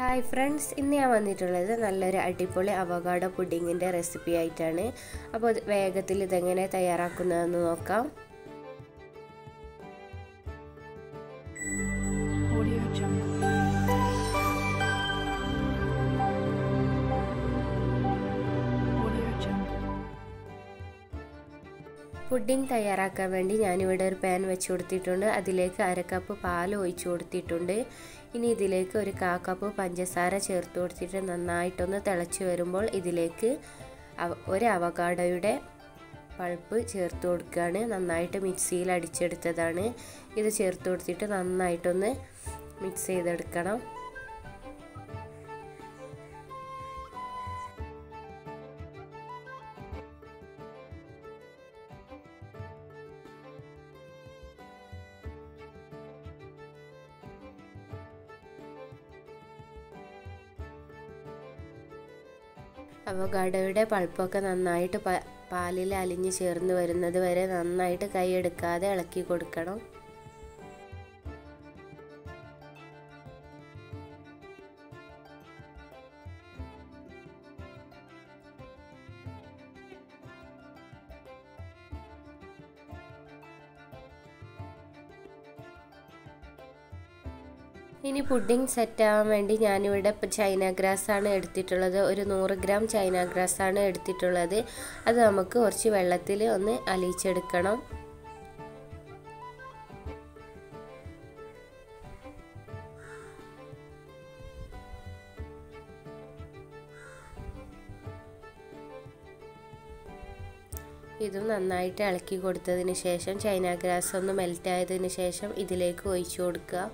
Hi friends ഇന്ന് ഞാൻ വന്നിട്ടുള്ളത് നല്ലൊരു അടിപൊളി അവകാഡോ പുഡിങ്ങിൻ്റെ റെസിപ്പി ആയിട്ടാണ് അപ്പോൾ ഇത് വേഗത്തിൽ ഇതെങ്ങനെ തയ്യാറാക്കുന്നതെന്ന് നോക്കാം Audio Jungle. Audio Jungle. Pudding തയ്യാറാക്കാൻ വേണ്ടി ഞാനിവിടെ ഒരു പാൻ വെച്ച് കൊടുത്തിട്ടുണ്ട് അതിലേക്ക് അര കപ്പ് പാൽ ഒഴിച്ചു കൊടുത്തിട്ടുണ്ട് ഇനി ഇതിലേക്ക് ഒരു കാ കപ്പ് പഞ്ചസാര ചേർത്ത് കൊടുത്തിട്ട് നന്നായിട്ടൊന്ന് തിളച്ച് വരുമ്പോൾ ഇതിലേക്ക് ഒരു അവകാഡോയുടെ പൾപ്പ് ചേർത്ത് കൊടുക്കുകയാണ് നന്നായിട്ട് മിക്സിയിൽ അടിച്ചെടുത്തതാണ് ഇത് ചേർത്ത് കൊടുത്തിട്ട് നന്നായിട്ടൊന്ന് മിക്സ് ചെയ്തെടുക്കണം അവഗാഡോയുടെ പൾപ്പൊക്കെ നന്നായിട്ട് പാലിൽ അലിഞ്ഞ് ചേർന്ന് വരുന്നത് വരെ നന്നായിട്ട് കൈയെടുക്കാതെ ഇളക്കി കൊടുക്കണം ഇനി പുഡിംഗ് സെറ്റ് ആവാൻ വേണ്ടി ഞാനിവിടെ ചൈന ഗ്രാസ് ആണ് എടുത്തിട്ടുള്ളത് ഒരു നൂറ് ഗ്രാം ചൈന ഗ്രാസ് ആണ് എടുത്തിട്ടുള്ളത് അത് നമുക്ക് കുറച്ച് വെള്ളത്തിൽ ഒന്ന് അലിയിച്ചെടുക്കണം ഇതും നന്നായിട്ട് ഇളക്കി കൊടുത്തതിന് ശേഷം ചൈന ഗ്രാസ് ഒന്ന് മെൽറ്റ് ആയതിനു ശേഷം ഇതിലേക്ക് ഒഴിച്ചു കൊടുക്കുക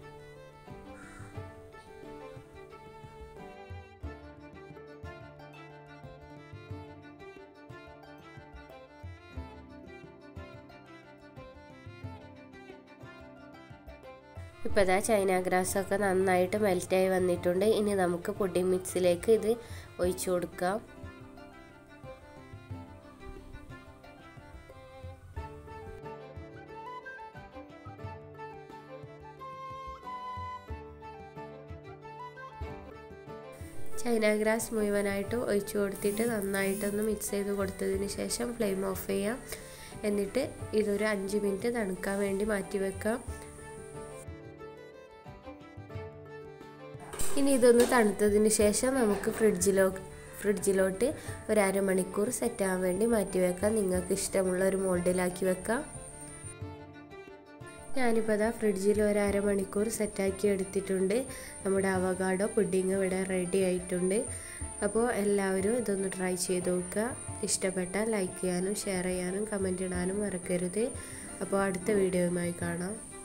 ഇപ്പോൾ ഇതാ ചൈന ഗ്രാസ് ഒക്കെ നന്നായിട്ട് മെൽറ്റായി വന്നിട്ടുണ്ട് ഇനി നമുക്ക് പുഡിംഗ് മിക്സിലേക്ക് ഇത് ഒഴിച്ചു കൊടുക്കാം ചൈന ഗ്രാസ് മുഴുവനായിട്ട് ഒഴിച്ചു കൊടുത്തിട്ട് നന്നായിട്ടൊന്ന് മിക്സ് ചെയ്ത് കൊടുത്തതിന് ശേഷം ഫ്ലെയിം ഓഫ് ചെയ്യാം എന്നിട്ട് ഇതൊരു അഞ്ച് മിനിറ്റ് തണുക്കാൻ വേണ്ടി മാറ്റി വെക്കാം ഇനി ഇതൊന്ന് തണുത്തതിന് ശേഷം നമുക്ക് ഫ്രിഡ്ജിലോ ഫ്രിഡ്ജിലോട്ട് ഒരു അരമണിക്കൂർ സെറ്റ് ആവാൻ വേണ്ടി മാറ്റി വെക്കാം നിങ്ങൾക്ക് ഇഷ്ടമുള്ള ഒരു മോൾഡിലാക്കി വെക്കാം ഞാനിപ്പോൾ അതാ ഫ്രിഡ്ജിൽ ഒരു അരമണിക്കൂർ സെറ്റാക്കി എടുത്തിട്ടുണ്ട് നമ്മുടെ അവഗാഡോ പുഡിങ് ഇവിടെ റെഡി ആയിട്ടുണ്ട് അപ്പോൾ എല്ലാവരും ഇതൊന്ന് ട്രൈ ചെയ്ത് നോക്കുക ഇഷ്ടപ്പെട്ടാൽ ലൈക്ക് ചെയ്യാനും ഷെയർ ചെയ്യാനും കമൻറ്റ് ഇടാനും മറക്കരുത് അപ്പോൾ അടുത്ത വീഡിയോയുമായി കാണാം